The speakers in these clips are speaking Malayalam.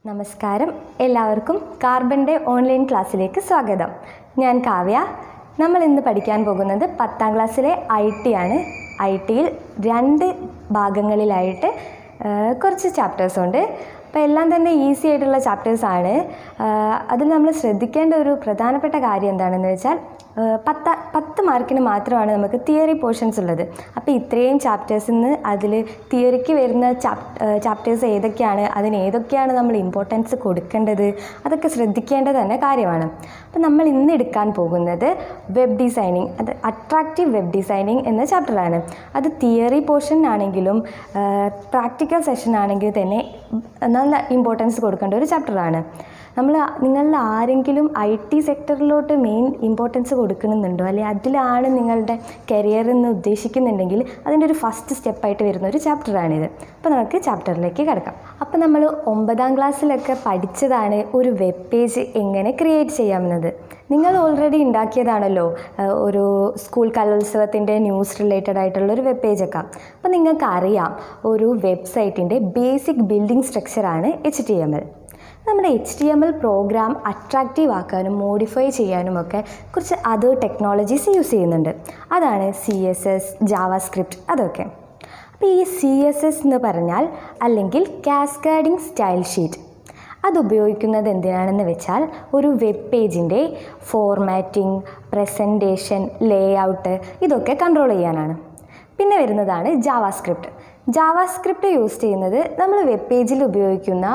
നമസ്കാരം എല്ലാവർക്കും കാർബണിൻ്റെ ഓൺലൈൻ ക്ലാസ്സിലേക്ക് സ്വാഗതം ഞാൻ കാവ്യ നമ്മൾ ഇന്ന് പഠിക്കാൻ പോകുന്നത് പത്താം ക്ലാസ്സിലെ ഐ ടി ആണ് ഐ ടിയിൽ രണ്ട് ഭാഗങ്ങളിലായിട്ട് ആ, കുറച്ച് ചാപ്റ്റേഴ്സ് ഉണ്ട് അപ്പോൾ എല്ലാം തന്നെ ഈസി ആയിട്ടുള്ള ചാപ്റ്റേഴ്സാണ് അതിൽ നമ്മൾ ശ്രദ്ധിക്കേണ്ട ഒരു പ്രധാനപ്പെട്ട കാര്യം എന്താണെന്ന് വെച്ചാൽ ആ, പത്ത പത്ത് മാർക്കിന് മാത്രമാണ് നമുക്ക് തിയറി പോർഷൻസ് ഉള്ളത് അപ്പോൾ ഇത്രയും ചാപ്റ്റേഴ്സിൽ നിന്ന് അതിൽ തിയറിക്ക് വരുന്ന ചാപ്റ്റേഴ്സ് ഏതൊക്കെയാണ് അതിന് ഏതൊക്കെയാണ് നമ്മൾ ഇമ്പോർട്ടൻസ് കൊടുക്കേണ്ടത് അതൊക്കെ ശ്രദ്ധിക്കേണ്ടത് തന്നെ കാര്യമാണ് അപ്പോൾ നമ്മൾ ഇന്ന് എടുക്കാൻ പോകുന്നത് വെബ് ഡിസൈനിങ് അത് അട്രാക്റ്റീവ് വെബ് ഡിസൈനിങ് എന്ന ചാപ്റ്ററാണ് അത് തിയറി പോർഷൻ ആണെങ്കിലും പ്രാക്ടിക്കൽ സെഷൻ ആണെങ്കിൽ തന്നെ നല്ല ഇമ്പോർട്ടൻസ് കൊടുക്കേണ്ട ഒരു ചാപ്റ്ററാണ് നമ്മൾ നിങ്ങളിൽ ആരെങ്കിലും ഐ ടി സെക്ടറിലോട്ട് മെയിൻ ഇമ്പോർട്ടൻസ് കൊടുക്കുന്നുണ്ടോ അല്ലെങ്കിൽ അതിലാണ് നിങ്ങളുടെ കരിയർ എന്ന് ഉദ്ദേശിക്കുന്നുണ്ടെങ്കിൽ അതിൻ്റെ ഒരു ഫസ്റ്റ് സ്റ്റെപ്പായിട്ട് വരുന്ന ഒരു ചാപ്റ്ററാണിത് അപ്പോൾ നമുക്ക് ചാപ്റ്ററിലേക്ക് കിടക്കാം അപ്പോൾ നമ്മൾ ഒമ്പതാം ക്ലാസ്സിലൊക്കെ പഠിച്ചതാണ് ഒരു വെബ് പേജ് എങ്ങനെ ക്രിയേറ്റ് ചെയ്യാമെന്നത് നിങ്ങൾ ഓൾറെഡി ഉണ്ടാക്കിയതാണല്ലോ ആ, ഒരു സ്കൂൾ കലോത്സവത്തിൻ്റെ ന്യൂസ് റിലേറ്റഡ് ആയിട്ടുള്ള ഒരു വെബ് പേജൊക്കെ അപ്പോൾ നിങ്ങൾക്ക് അറിയാം ഒരു വെബ്സൈറ്റിൻ്റെ ബേസിക് ബിൽഡിംഗ് സ്ട്രക്ചറാണ് എച്ച് ടി എം എൽ നമ്മുടെ H T M L program attractive ആക്കാനും മോഡിഫൈ ചെയ്യാനും ഒക്കെ കുറച്ച് അതർ ടെക്നോളജീസ് യൂസ് ചെയ്യുന്നുണ്ട് അതാണ് സി എസ് എസ് ജാവാസ്ക്രിപ്റ്റ് അതൊക്കെ അപ്പോൾ ഈ സി എസ് എസ് എന്ന് പറഞ്ഞാൽ അല്ലെങ്കിൽ കാസ്കാഡിംഗ് സ്റ്റൈൽ ഷീറ്റ് അത് ഉപയോഗിക്കുന്നത് എന്തിനാണെന്ന് വെച്ചാൽ ഒരു വെബ് പേജിൻ്റെ ഫോർമാറ്റിംഗ് പ്രസൻറ്റേഷൻ ലേ ഔട്ട് ഇതൊക്കെ കൺട്രോൾ ചെയ്യാനാണ് പിന്നെ വരുന്നതാണ് ജാവാസ്ക്രിപ്റ്റ് ജാവാസ്ക്രിപ്റ്റ് യൂസ് ചെയ്യുന്നത് നമ്മൾ വെബ് പേജിൽ ഉപയോഗിക്കുന്ന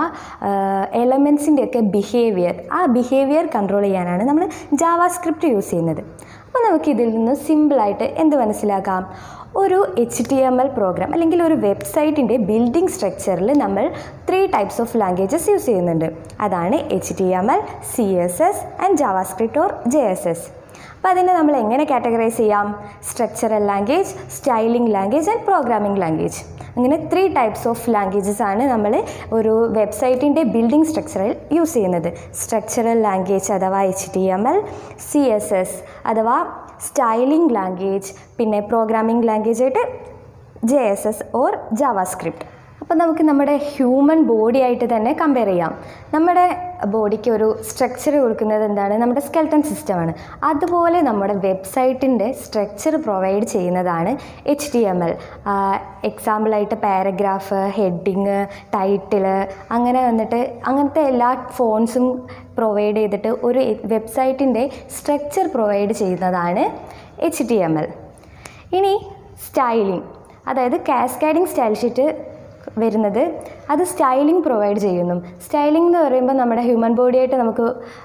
എലമെൻസിൻ്റെ ഒക്കെ ബിഹേവിയർ ആ ബിഹേവിയർ കൺട്രോൾ ചെയ്യാനാണ് നമ്മൾ ജാവാസ്ക്രിപ്റ്റ് യൂസ് ചെയ്യുന്നത് അപ്പോൾ നമുക്ക് ഇതിൽ നിന്ന് സിമ്പിളായിട്ട് എന്ത് മനസ്സിലാക്കാം ഒരു H T M L program അല്ലെങ്കിൽ ഒരു വെബ്സൈറ്റിൻ്റെ ബിൽഡിംഗ് സ്ട്രക്ചറിൽ നമ്മൾ three types of languages use ചെയ്യുന്നുണ്ട് അതാണ് H T M L C S S and JavaScript or J S S അപ്പോൾ അതിനെ നമ്മൾ എങ്ങനെ കാറ്റഗറൈസ് ചെയ്യാം structural language styling language and programming language അങ്ങനെ ത്രീ ടൈപ്സ് ഓഫ് ലാംഗ്വേജസ് ആണ് നമ്മൾ ഒരു വെബ്സൈറ്റിൻ്റെ ബിൽഡിംഗ് സ്ട്രക്ചറിൽ യൂസ് ചെയ്യുന്നത് സ്ട്രക്ചറൽ ലാംഗ്വേജ് അഥവാ H T M L C S S അഥവാ സ്റ്റൈലിംഗ് ലാംഗ്വേജ് പിന്നെ പ്രോഗ്രാമിംഗ് ലാംഗ്വേജ് ആയിട്ട് J S S or JavaScript അപ്പോൾ നമുക്ക് നമ്മുടെ ഹ്യൂമൻ ബോഡി ആയിട്ട് തന്നെ കമ്പയർ ചെയ്യാം നമ്മുടെ ബോഡിക്ക് ഒരു സ്ട്രക്ചർ കൊടുക്കുന്നത് എന്താണ് നമ്മുടെ സ്കെൽട്ടൺ സിസ്റ്റമാണ് അതുപോലെ നമ്മുടെ വെബ്സൈറ്റിൻ്റെ സ്ട്രക്ചർ പ്രൊവൈഡ് ചെയ്യുന്നതാണ് എച്ച് ടി എം എൽ എക്സാമ്പിളായിട്ട് പാരഗ്രാഫ് ഹെഡിങ് ടൈറ്റില് അങ്ങനെ വന്നിട്ട് അങ്ങനത്തെ എല്ലാ ഫോൺസും പ്രൊവൈഡ് ചെയ്തിട്ട് ഒരു വെബ്സൈറ്റിൻ്റെ സ്ട്രക്ചർ പ്രൊവൈഡ് ചെയ്യുന്നതാണ് എച്ച് ടി എം എൽ ഇനി സ്റ്റൈലിംഗ് അതായത് കാസ്കാഡിംഗ് സ്റ്റൈൽ ഷീറ്റ് വരുന്നത് അത് സ്റ്റൈലിംഗ് പ്രൊവൈഡ് ചെയ്യുന്നു സ്റ്റൈലിംഗ് എന്ന് പറയുമ്പോൾ നമ്മുടെ ഹ്യൂമൻ ബോഡിയായിട്ട് നമുക്ക്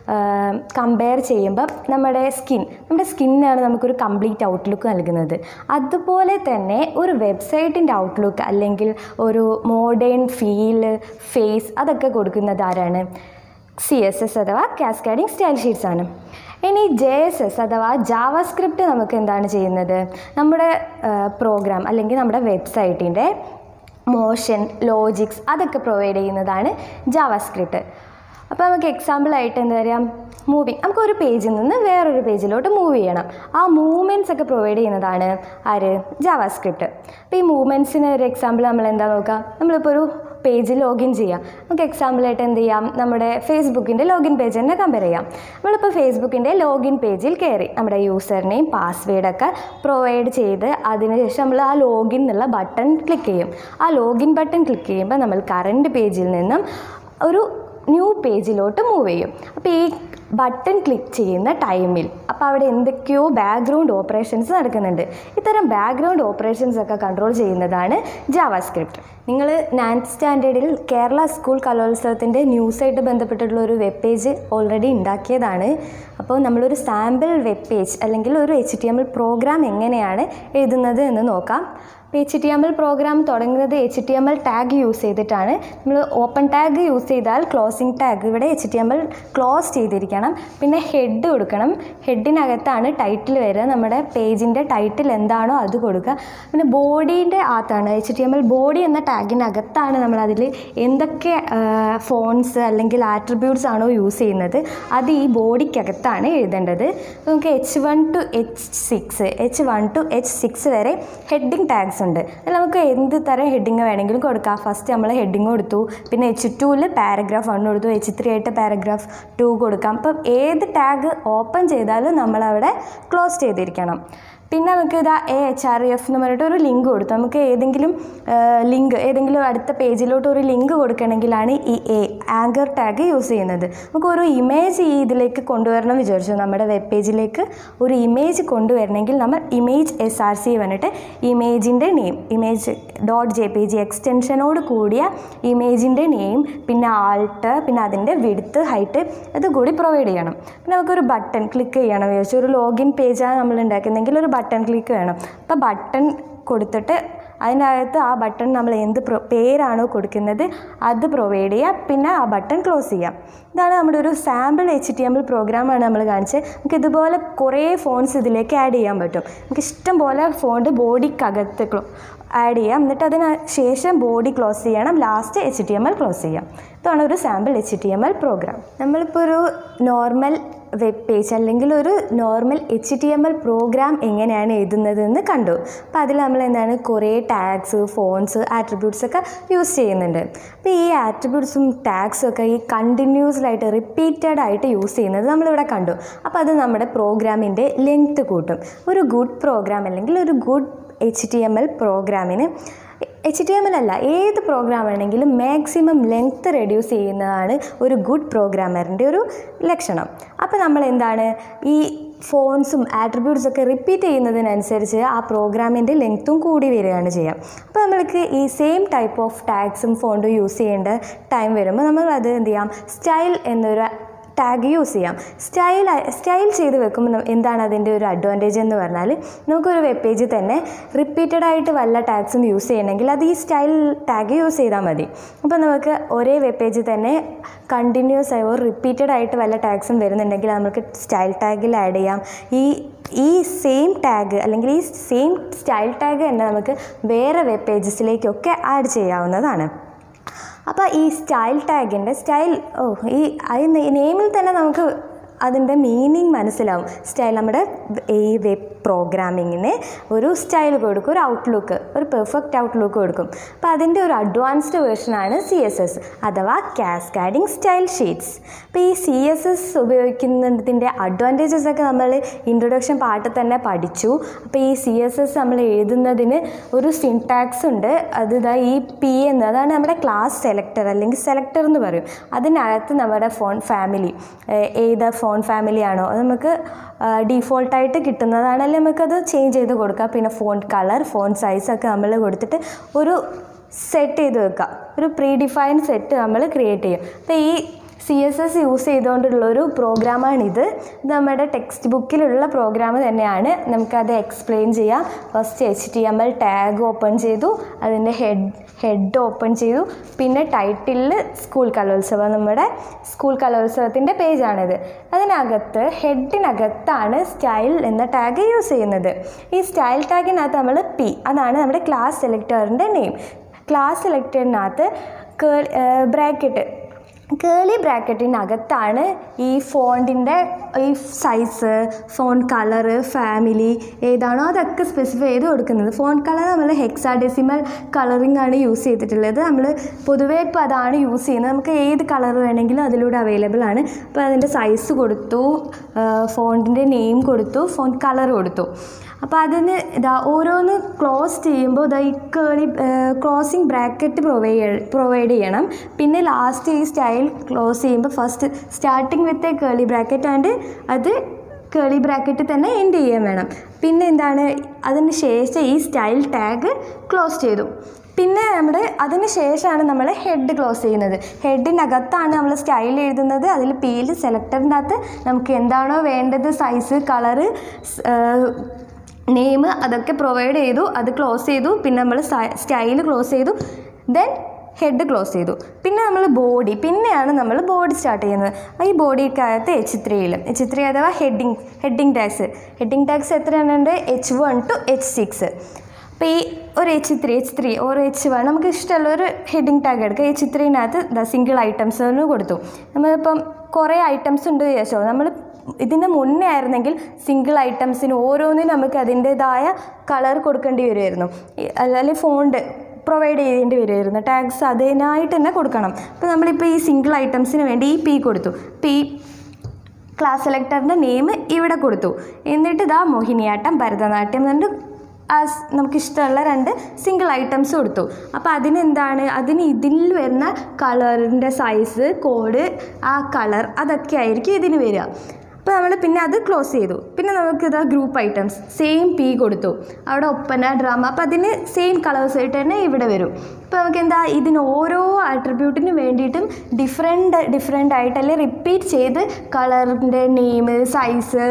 കമ്പയർ ചെയ്യുമ്പോൾ നമ്മുടെ സ്കിൻ നമ്മുടെ സ്കിന്നാണ് നമുക്കൊരു കംപ്ലീറ്റ് ഔട്ട്ലുക്ക് നൽകുന്നത് അതുപോലെ തന്നെ ഒരു വെബ്സൈറ്റിൻ്റെ ഔട്ട്ലുക്ക് അല്ലെങ്കിൽ ഒരു മോഡേൺ ഫീല് ഫേസ് അതൊക്കെ കൊടുക്കുന്നത് ആരാണ് സി എസ് എസ് അഥവാ കാസ്കാഡിംഗ് സ്റ്റൈൽ ഷീറ്റ്സ് ആണ് ഇനി ജെ എസ് എസ് അഥവാ ജാവാസ്ക്രിപ്റ്റ് നമുക്ക് എന്താണ് ചെയ്യുന്നത് നമ്മുടെ പ്രോഗ്രാം അല്ലെങ്കിൽ നമ്മുടെ വെബ്സൈറ്റിൻ്റെ മോഷൻ ലോജിക്സ് അതൊക്കെ പ്രൊവൈഡ് ചെയ്യുന്നതാണ് ജാവാസ്ക്രിപ്റ്റ് അപ്പോൾ നമുക്ക് എക്സാമ്പിളായിട്ട് എന്താ പറയുക മൂവിങ് നമുക്ക് ഒരു പേജിൽ നിന്ന് വേറൊരു പേജിലോട്ട് മൂവ് ചെയ്യണം ആ മൂവ്മെൻറ്റ്സ് ഒക്കെ പ്രൊവൈഡ് ചെയ്യുന്നതാണ് ആര് ജാവാസ്ക്രിപ്റ്റ് അപ്പോൾ ഈ മൂവ്മെൻറ്റ്സിന് ഒരു എക്സാമ്പിൾ നമ്മൾ എന്താ നോക്കുക നമ്മളിപ്പോൾ ഒരു പേജ് ലോഗിൻ ചെയ്യാം നമുക്ക് എക്സാമ്പിളായിട്ട് എന്ത് ചെയ്യാം നമ്മുടെ ഫേസ്ബുക്കിൻ്റെ ലോഗിൻ പേജ് തന്നെ കമ്പയർ ചെയ്യാം നമ്മളിപ്പോൾ ഫേസ്ബുക്കിൻ്റെ ലോഗിൻ പേജിൽ കയറി നമ്മുടെ യൂസർ നെയിം പാസ്വേഡൊക്കെ പ്രൊവൈഡ് ചെയ്ത് അതിനുശേഷം നമ്മൾ ആ ലോഗിൻ എന്നുള്ള ബട്ടൺ ക്ലിക്ക് ചെയ്യും ആ ലോഗിൻ ബട്ടൺ ക്ലിക്ക് ചെയ്യുമ്പോൾ നമ്മൾ കറണ്ട് പേജിൽ നിന്നും ഒരു ന്യൂ പേജിലോട്ട് മൂവ് ചെയ്യും അപ്പോൾ ഈ ബട്ടൺ ക്ലിക്ക് ചെയ്യുന്ന ടൈമിൽ അപ്പോൾ അവിടെ എന്തൊക്കെയോ ബാക്ക്ഗ്രൗണ്ട് ഓപ്പറേഷൻസ് നടക്കുന്നുണ്ട് ഇത്തരം ബാക്ക്ഗ്രൗണ്ട് ഓപ്പറേഷൻസ് ഒക്കെ കൺട്രോൾ ചെയ്യുന്നതാണ് ജാവാസ്ക്രിപ്റ്റ് നിങ്ങൾ നയൻത്ത് സ്റ്റാൻഡേർഡിൽ കേരള സ്കൂൾ കലോത്സവത്തിൻ്റെ ന്യൂസായിട്ട് ബന്ധപ്പെട്ടിട്ടുള്ള ഒരു വെബ് പേജ് ഓൾറെഡി ഉണ്ടാക്കിയതാണ് അപ്പോൾ നമ്മളൊരു സാമ്പിൾ വെബ് പേജ് അല്ലെങ്കിൽ ഒരു H T M L program എങ്ങനെയാണ് എഴുതുന്നത് എന്ന് നോക്കാം അപ്പോൾ H T M L program തുടങ്ങുന്നത് H T M L tag use ചെയ്തിട്ടാണ് നമ്മൾ ഓപ്പൺ ടാഗ് യൂസ് ചെയ്താൽ ക്ലോസിംഗ് ടാഗ് ഇവിടെ H T M L close ചെയ്തിരിക്കണം പിന്നെ ഹെഡ് കൊടുക്കണം ഹെഡിനകത്താണ് ടൈറ്റിൽ വരിക നമ്മുടെ പേജിൻ്റെ ടൈറ്റിൽ എന്താണോ അത് കൊടുക്കുക പിന്നെ ബോഡീൻ്റെ അകത്താണ് H T M L body എന്ന ടാഗിനകത്താണ് നമ്മൾ അതിൽ എന്തൊക്കെ ഫോൺസ് അല്ലെങ്കിൽ ആട്രിബ്യൂട്ട്സ് ആണോ യൂസ് ചെയ്യുന്നത് അത് ഈ ബോഡിക്കകത്താണ് എഴുതേണ്ടത് നമുക്ക് H one two H six H one two H six വരെ ഹെഡിങ് ടാഗ്സ് ഉണ്ട് അതിൽ നമുക്ക് എന്ത് തരം ഹെഡിങ് വേണമെങ്കിലും കൊടുക്കാം ഫസ്റ്റ് നമ്മൾ ഹെഡിങ് കൊടുത്തു പിന്നെ എച്ച് ടുവിൽ പാരഗ്രാഫ് വൺ കൊടുത്തു എച്ച് ത്രീ ആയിട്ട് പാരഗ്രാഫ് ടു കൊടുക്കാം അപ്പം ഏത് ടാഗ് ഓപ്പൺ ചെയ്താലും നമ്മളവിടെ ക്ലോസ് ചെയ്തിരിക്കണം പിന്നെ നമുക്ക് ഇതാ എ എച്ച് ആർ എഫ് എന്ന് പറഞ്ഞിട്ട് ഒരു ലിങ്ക് കൊടുത്തു നമുക്ക് ഏതെങ്കിലും ലിങ്ക് ഏതെങ്കിലും അടുത്ത പേജിലോട്ട് ഒരു ലിങ്ക് കൊടുക്കണമെങ്കിലാണ് ഈ എ ആങ്കർ ടാഗ് യൂസ് ചെയ്യുന്നത് നമുക്ക് ഒരു ഇമേജ് ഈ ഇതിലേക്ക് കൊണ്ടുവരണം വിചാരിച്ചു നമ്മുടെ വെബ് പേജിലേക്ക് ഒരു ഇമേജ് കൊണ്ടുവരണമെങ്കിൽ നമ്മൾ ഇമേജ് എസ് ആർ സി പറഞ്ഞിട്ട് ഇമേജിൻ്റെ name image dot J P G എക്സ്റ്റൻഷനോട് കൂടിയ ഇമേജിൻ്റെ നെയിം പിന്നെ ആൾട്ട് പിന്നെ അതിൻ്റെ വിടുത്ത് ഹൈറ്റ് ഇത് കൂടി പ്രൊവൈഡ് ചെയ്യണം പിന്നെ നമുക്കൊരു ബട്ടൺ ക്ലിക്ക് ചെയ്യണം വിചാരിച്ചു ഒരു ലോഗിൻ പേജാണ് നമ്മൾ ഉണ്ടാക്കുന്നതെങ്കിൽ ഒരു ബട്ടൺ ക്ലിക്ക് വേണം അപ്പോൾ ബട്ടൺ കൊടുത്തിട്ട് അതിനകത്ത് ആ ബട്ടൺ നമ്മൾ എന്ത് പ്രൊ പേരാണോ കൊടുക്കുന്നത് അത് പ്രൊവൈഡ് ചെയ്യുക പിന്നെ ആ ബട്ടൺ ക്ലോസ് ചെയ്യാം ഇതാണ് നമ്മുടെ ഒരു sample H T M L പ്രോഗ്രാമാണ് നമ്മൾ കാണിച്ചത് നമുക്ക് ഇതുപോലെ കുറേ ഫോൺസ് ഇതിലേക്ക് ആഡ് ചെയ്യാൻ പറ്റും നമുക്ക് ഇഷ്ടം പോലെ ഫോണിൻ്റെ ബോഡിക്കകത്ത് ക്ലോ ആഡ് ചെയ്യാം എന്നിട്ട് അതിന് ശേഷം ബോഡി ക്ലോസ് ചെയ്യണം last H T M L close ചെയ്യാം ഇതാണ് ഒരു sample H T M L program നമ്മളിപ്പോൾ ഒരു നോർമൽ വെബ് പേജ് അല്ലെങ്കിൽ ഒരു normal H T M L program എങ്ങനെയാണ് എഴുതുന്നതെന്ന് കണ്ടു അപ്പോൾ അതിൽ നമ്മൾ എന്താണ് കുറേ ടാഗ്സ് ഫോൺസ് ആട്രിബ്യൂട്ട്സ് ഒക്കെ യൂസ് ചെയ്യുന്നുണ്ട് അപ്പോൾ ഈ ആട്രിബ്യൂട്ട്സും ടാഗ്സും ഒക്കെ ഈ കണ്ടിന്യൂസ്ലായിട്ട് റിപ്പീറ്റഡ് ആയിട്ട് യൂസ് ചെയ്യുന്നത് നമ്മളിവിടെ കണ്ടു അപ്പോൾ അത് നമ്മുടെ പ്രോഗ്രാമിൻ്റെ ലെങ്ത്ത് കൂട്ടും ഒരു ഗുഡ് പ്രോഗ്രാം അല്ലെങ്കിൽ ഒരു good H T M L പ്രോഗ്രാമിന് എച്ച് ടി എം എൽ അല്ല ഏത് പ്രോഗ്രാം ആണെങ്കിലും മാക്സിമം ലെങ്ത്ത് റെഡ്യൂസ് ചെയ്യുന്നതാണ് ഒരു ഗുഡ് പ്രോഗ്രാമറിൻ്റെ ഒരു ലക്ഷണം അപ്പോൾ നമ്മൾ എന്താണ് ഈ ഫോൺസും ആട്രിബ്യൂട്ട്സ് ഒക്കെ റിപ്പീറ്റ് ചെയ്യുന്നതിനനുസരിച്ച് ആ പ്രോഗ്രാമിൻ്റെ ലെങ്ത്തും കൂടി വരികയാണ് ചെയ്യുക അപ്പോൾ നമ്മൾക്ക് ഈ സെയിം ടൈപ്പ് ഓഫ് ടാഗ്സും ഫോണ്ടും യൂസ് ചെയ്യേണ്ട ടൈം വരുമ്പോൾ നമ്മൾ അത് എന്ത് ചെയ്യാം സ്റ്റൈൽ എന്നൊരു ടാഗ് യൂസ് ചെയ്യാം സ്റ്റൈൽ സ്റ്റൈൽ ചെയ്ത് വെക്കുമ്പോൾ എന്താണ് അതിൻ്റെ ഒരു അഡ്വാൻറ്റേജ് എന്ന് പറഞ്ഞാൽ നമുക്കൊരു വെബ് പേജിൽ തന്നെ റിപ്പീറ്റഡ് ആയിട്ട് വല്ല ടാഗ്സും യൂസ് ചെയ്യണമെങ്കിൽ അത് ഈ സ്റ്റൈൽ ടാഗ് യൂസ് ചെയ്താൽ മതി അപ്പോൾ നമുക്ക് ഒരേ വെബ് പേജിൽ തന്നെ കണ്ടിന്യൂസ് ആയി ഒരു റിപ്പീറ്റഡ് ആയിട്ട് വല്ല ടാഗ്സും വരുന്നുണ്ടെങ്കിൽ നമുക്ക് സ്റ്റൈൽ ടാഗിൽ ആഡ് ചെയ്യാം ഈ ഈ സെയിം ടാഗ് അല്ലെങ്കിൽ ഈ സെയിം സ്റ്റൈൽ ടാഗ് തന്നെ നമുക്ക് വേറെ വെബ് പേജസിലേക്കൊക്കെ ആഡ് ചെയ്യാവുന്നതാണ് അപ്പോൾ ഈ സ്റ്റൈൽ ടാഗിൻ്റെ സ്റ്റൈൽ ഓ ഈ അത് നെയിമിൽ തന്നെ നമുക്ക് അതിൻ്റെ മീനിങ് മനസ്സിലാവും സ്റ്റൈൽ നമ്മുടെ ഈ വെബ് പ്രോഗ്രാമിങ്ങിന് ഒരു സ്റ്റൈൽ കൊടുക്കും ഒരു ഔട്ട്ലുക്ക് ഒരു പെർഫെക്റ്റ് ഔട്ട്ലുക്ക് കൊടുക്കും അപ്പോൾ അതിൻ്റെ ഒരു അഡ്വാൻസ്ഡ് വേർഷനാണ് സി എസ് എസ് അഥവാ കാസ്കാഡിങ് സ്റ്റൈൽ ഷീറ്റ്സ് അപ്പോൾ ഈ സി എസ് എസ് ഉപയോഗിക്കുന്നതിൻ്റെ അഡ്വാൻറ്റേജസ് ഒക്കെ നമ്മൾ ഇൻട്രൊഡക്ഷൻ പാട്ടിൽ തന്നെ പഠിച്ചു അപ്പോൾ ഈ സി എസ് എസ് നമ്മൾ എഴുതുന്നതിന് ഒരു സിൻടാക്സ് ഉണ്ട് അത് ഇതാ ഈ പി എന്ന് അതാണ് നമ്മുടെ ക്ലാസ് സെലക്ടർ അല്ലെങ്കിൽ സെലക്ടർ എന്ന് പറയും അതിനകത്ത് നമ്മുടെ ഫോൺ ഫാമിലി ഏത് ഫോൺ ഫാമിലി ആണോ അത് നമുക്ക് ഡീഫോൾട്ടായിട്ട് കിട്ടുന്നതാണ് അല്ലെങ്കിൽ നമുക്കത് ചേഞ്ച് ചെയ്ത് കൊടുക്കാം പിന്നെ ഫോൺ കളർ ഫോൺ സൈസ് ഒക്കെ നമ്മൾ കൊടുത്തിട്ട് ഒരു സെറ്റ് ചെയ്ത് വെക്കാം ഒരു പ്രീ ഡിഫൈൻ സെറ്റ് നമ്മൾ ക്രിയേറ്റ് ചെയ്യും അപ്പോൾ ഈ സി എസ് എസ് യൂസ് ചെയ്തുകൊണ്ടുള്ളൊരു പ്രോഗ്രാമാണിത് ഇത് നമ്മുടെ ടെക്സ്റ്റ് ബുക്കിലുള്ള പ്രോഗ്രാം തന്നെയാണ് നമുക്കത് എക്സ്പ്ലെയിൻ ചെയ്യാം first H T M L tag open ചെയ്തു അതിൻ്റെ ഹെഡ് ഹെഡ് ഓപ്പൺ ചെയ്തു പിന്നെ ടൈറ്റിലിൽ സ്കൂൾ കലോത്സവം നമ്മുടെ സ്കൂൾ കലോത്സവത്തിൻ്റെ പേജാണിത് അതിനകത്ത് ഹെഡിനകത്താണ് സ്റ്റൈൽ എന്ന ടാഗ് യൂസ് ചെയ്യുന്നത് ഈ സ്റ്റൈൽ ടാഗിനകത്ത് നമ്മൾ പി അതാണ് നമ്മുടെ ക്ലാസ് സെലക്ടറിൻ്റെ നെയിം ക്ലാസ് സെലക്ടറിനകത്ത് കേൾ ബ്രാക്കറ്റ് കേളി ബ്രാക്കറ്റിനകത്താണ് ഈ ഫോണ്ടിൻ്റെ ഈ സൈസ് ഫോൺ കളറ് ഫാമിലി ഏതാണോ അതൊക്കെ സ്പെസിഫൈ ചെയ്ത് കൊടുക്കുന്നത് ഫോൺ കളർ നമ്മൾ ഹെക്സാഡെസിമൽ കളറിംഗ് ആണ് യൂസ് ചെയ്തിട്ടുള്ളത് നമ്മൾ പൊതുവേ ഇപ്പോൾ അതാണ് യൂസ് ചെയ്യുന്നത് നമുക്ക് ഏത് കളർ വേണമെങ്കിലും അതിലൂടെ അവൈലബിൾ ആണ് അപ്പോൾ അതിൻ്റെ സൈസ് കൊടുത്തു ഫോണ്ടിൻ്റെ നെയിം കൊടുത്തു ഫോൺ കളർ കൊടുത്തു അപ്പോൾ അതിന് ഇതാ ഓരോന്ന് ക്ലോസ് ചെയ്യുമ്പോൾ ഇതാ ഈ curly closing bracket provide provide ചെയ്യണം പിന്നെ ലാസ്റ്റ് ഈ സ്റ്റൈൽ ക്ലോസ് ചെയ്യുമ്പോൾ first starting with a curly bracket and അത് കേളി ബ്രാക്കറ്റ് തന്നെ എൻഡ് ചെയ്യാൻ വേണം പിന്നെ എന്താണ് അതിന് ശേഷം ഈ സ്റ്റൈൽ ടാഗ് ക്ലോസ് ചെയ്തു പിന്നെ നമ്മുടെ അതിന് ശേഷമാണ് നമ്മൾ ഹെഡ് ക്ലോസ് ചെയ്യുന്നത് ഹെഡിനകത്താണ് നമ്മൾ സ്റ്റൈൽ എഴുതുന്നത് അതിൽ പിയിൽ സെലക്ടറിൻ്റെ അകത്ത് നമുക്ക് എന്താണോ വേണ്ടത് സൈസ് കളറ് നെയിം അതൊക്കെ പ്രൊവൈഡ് ചെയ്തു അത് ക്ലോസ് ചെയ്തു പിന്നെ നമ്മൾ സ്റ്റൈൽ ക്ലോസ് ചെയ്തു ദെൻ ഹെഡ് ക്ലോസ് ചെയ്തു പിന്നെ നമ്മൾ ബോഡി പിന്നെയാണ് നമ്മൾ ബോഡി സ്റ്റാർട്ട് ചെയ്യുന്നത് ഈ ബോഡിക്കകത്ത് എച്ച് ത്രീയിൽ എച്ച് ത്രീ അഥവാ heading heading tags heading tags എത്ര ഉണ്ട് H one two H six അപ്പോൾ ഈ ഒരു എച്ച് ത്രീ എച്ച് ത്രീ ഒരു എച്ച് വൺ നമുക്ക് ഇഷ്ടമുള്ള ഒരു ഹെഡിങ് ടാഗ് എടുക്കുക എച്ച് ത്രീനകത്ത് സിംഗിൾ ഐറ്റംസ് കൊടുത്തു നമ്മളിപ്പം കുറേ ഐറ്റംസ് ഉണ്ട് വിചാരിച്ചോ നമ്മൾ ഇതിൻ്റെ മുന്നേ ആയിരുന്നെങ്കിൽ സിംഗിൾ ഐറ്റംസിന് ഓരോന്നിനും നമുക്ക് അതിൻ്റേതായ കളർ കൊടുക്കേണ്ടി വരുമായിരുന്നു ഈ- അല്ലെങ്കിൽ ഫോണ്ട് പ്രൊവൈഡ് ചെയ്യേണ്ടി വരുമായിരുന്നു ടാഗ്സ് അതിനായിട്ട് തന്നെ കൊടുക്കണം അപ്പോൾ നമ്മളിപ്പോൾ ഈ സിംഗിൾ ഐറ്റംസിന് വേണ്ടി ഈ പി കൊടുത്തു പി ക്ലാസ് സെലക്ടറിൻ്റെ നെയിം ഇവിടെ കൊടുത്തു എന്നിട്ട് ഇതാ മോഹിനിയാട്ടം ഭരതനാട്യം രണ്ട് ആസ് നമുക്കിഷ്ടമുള്ള രണ്ട് സിംഗിൾ ഐറ്റംസ് കൊടുത്തു അപ്പോൾ അതിനെന്താണ് അതിന് ഇതിൽ വരുന്ന കളറിൻ്റെ സൈസ് കോഡ് ആ കളർ അതൊക്കെ ആയിരിക്കും ഇതിന് വരിക അപ്പോൾ നമ്മൾ പിന്നെ അത് ക്ലോസ് ചെയ്തു പിന്നെ നമുക്ക് ഇതാ ഗ്രൂപ്പ് ഐറ്റംസ് സെയിം പി കൊടുത്തു അവിടെ ഒപ്പന ഡ്രാമ അപ്പോൾ അതിന് സെയിം കളേഴ്സ് ആയിട്ട് തന്നെ ഇവിടെ വരും അപ്പോൾ നമുക്ക് എന്താ ഇതിന് ഓരോ ആട്രിബ്യൂട്ടിന് വേണ്ടിയിട്ടും ഡിഫറെൻ്റ് ഡിഫറെൻ്റ് ആയിട്ട് അല്ലെങ്കിൽ റിപ്പീറ്റ് ചെയ്ത് കളറിൻ്റെ നെയിം സൈസ്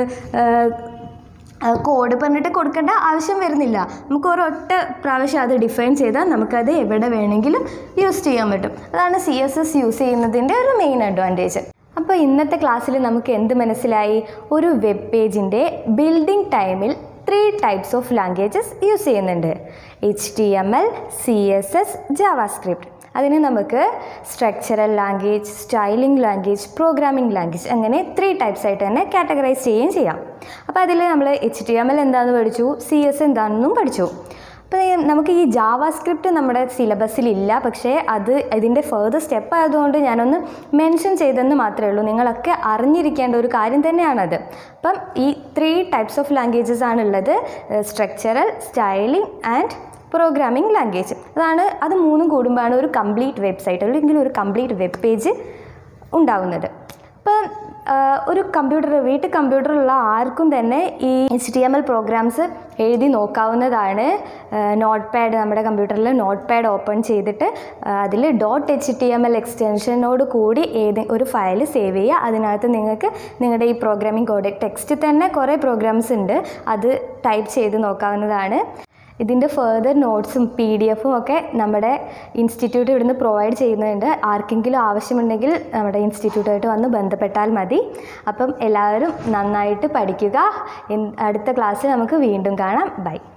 കോഡ് പറഞ്ഞിട്ട് കൊടുക്കേണ്ട ആവശ്യം വരുന്നില്ല നമുക്ക് ഒരൊറ്റ പ്രാവശ്യം അത് ഡിഫൈൻ ചെയ്താൽ നമുക്കത് എവിടെ വേണമെങ്കിലും യൂസ് ചെയ്യാൻ പറ്റും അതാണ് സി എസ് എസ് യൂസ് ചെയ്യുന്നതിൻ്റെ ഒരു മെയിൻ അഡ്വാൻറ്റേജ് അപ്പോൾ ഇന്നത്തെ ക്ലാസ്സിൽ നമുക്ക് എന്ത് മനസ്സിലായി ഒരു വെബ് പേജിൻ്റെ ബിൽഡിംഗ് ടൈമിൽ three types of languages use ചെയ്യുന്നുണ്ട് H T M L C S S JavaScript അതിന് നമുക്ക് structural language styling language programming language അങ്ങനെ ത്രീ ടൈപ്സ് ആയിട്ട് തന്നെ കാറ്റഗറൈസ് ചെയ്യുകയും ചെയ്യാം അപ്പോൾ അതിൽ നമ്മൾ എച്ച് ടി എം എൽ എന്താണെന്ന് പഠിച്ചു സി എസ് എന്താണെന്നും പഠിച്ചു അപ്പോൾ ഈ നമുക്ക് ഈ ജാവാ സ്ക്രിപ്റ്റ് നമ്മുടെ സിലബസിലില്ല പക്ഷേ അത് ഇതിൻ്റെ ഫേർദർ സ്റ്റെപ്പ് ആയതുകൊണ്ട് ഞാനൊന്ന് മെൻഷൻ ചെയ്തെന്ന് മാത്രമേ ഉള്ളൂ നിങ്ങളൊക്കെ അറിഞ്ഞിരിക്കേണ്ട ഒരു കാര്യം തന്നെയാണത് അപ്പം ഈ ത്രീ ടൈപ്സ് ഓഫ് ലാംഗ്വേജസ് ആണുള്ളത് structural styling and programming language അതാണ് അത് മൂന്നും കൂടുമ്പോഴാണ് ഒരു കംപ്ലീറ്റ് വെബ്സൈറ്റ് അല്ലെങ്കിൽ ഒരു കംപ്ലീറ്റ് വെബ് പേജ് ഉണ്ടാവുന്നത് ഇപ്പം ആ, ഒരു കമ്പ്യൂട്ടർ വീട്ടിൽ കമ്പ്യൂട്ടറുള്ള ആർക്കും തന്നെ ഈ H T M L programs എഴുതി നോക്കാവുന്നതാണ് നോട്ട് പാഡ് നമ്മുടെ കമ്പ്യൂട്ടറിൽ നോട്ട് പാഡ് ഓപ്പൺ ചെയ്തിട്ട് അതിൽ dot H T M L എക്സ്റ്റൻഷനോട് കൂടി ഏത് ഒരു ഫയൽ സേവ് ചെയ്യുക അതിനകത്ത് നിങ്ങൾക്ക് നിങ്ങളുടെ ഈ പ്രോഗ്രാമിംഗ് കോഡ് ടെക്സ്റ്റ് തന്നെ കുറേ പ്രോഗ്രാംസ് ഉണ്ട് അത് ടൈപ്പ് ചെയ്ത് നോക്കാവുന്നതാണ് ഇതിൻ്റെ ഫേർദർ നോട്ട്സും പി ഡി എഫും ഒക്കെ നമ്മുടെ ഇൻസ്റ്റിറ്റ്യൂട്ട് ഇവിടുന്ന് പ്രൊവൈഡ് ചെയ്യുന്നുണ്ട് ആർക്കെങ്കിലും ആവശ്യമുണ്ടെങ്കിൽ നമ്മുടെ ഇൻസ്റ്റിറ്റ്യൂട്ടായിട്ട് വന്ന് ബന്ധപ്പെട്ടാൽ മതി അപ്പം എല്ലാവരും നന്നായിട്ട് പഠിക്കുക ഇൻ- അടുത്ത ക്ലാസ്സിൽ നമുക്ക് വീണ്ടും കാണാം ബൈ